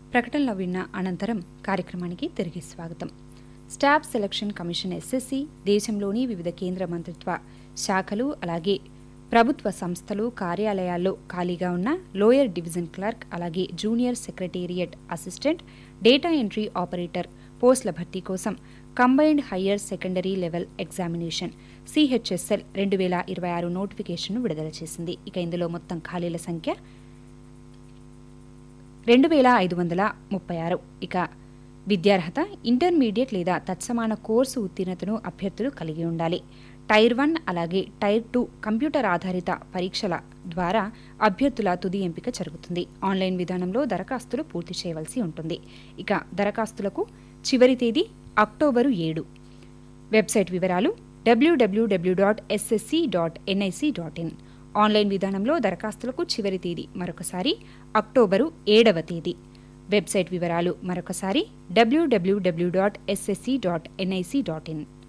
ప్రకటనలో విన్న అనంతరం కార్యక్రమానికి తిరిగి స్వాగతం స్టాఫ్ సెలక్షన్ కమిషన్ ఎస్ఎస్సి దేశంలోని వివిధ కేంద్ర మంత్రిత్వ శాఖలు అలాగే ప్రభుత్వ సంస్థలు కార్యాలయాల్లో ఖాళీగా ఉన్న లోయర్ డివిజన్ క్లర్క్ అలాగే junior secretariat assistant data entry operator పోస్టుల భర్తీ కోసం combined higher secondary level examination CHSL రెండు వేల ఇరవై ఆరు నోటిఫికేషన్ను విడుదల చేసింది ఇక ఇందులో మొత్తం ఖాళీల సంఖ్య రెండు వేల ఐదు వందల ముప్పై ఆరు ఇక విద్యార్హత ఇంటర్మీడియట్ లేదా తత్సమాన కోర్సు ఉత్తీర్ణతను అభ్యర్థులు కలిగి ఉండాలి టైర్ వన్ అలాగే టైర్ టూ కంప్యూటర్ ఆధారిత పరీక్షల ద్వారా అభ్యర్థుల తుది ఎంపిక జరుగుతుంది ఆన్లైన్ విధానంలో దరఖాస్తులు పూర్తి చేయవలసి ఉంటుంది ఇక దరఖాస్తులకు చివరి తేదీ అక్టోబరు ఏడు వెబ్సైట్ వివరాలు WWW dot SSC dot NIC dot in online విధానంలో దరఖాస్తులకు చివరి తేదీ మరొకసారి అక్టోబరు ఏడవ తేదీ వెబ్సైట్ వివరాలు మరొకసారి WWW dot SSC dot NIC dot in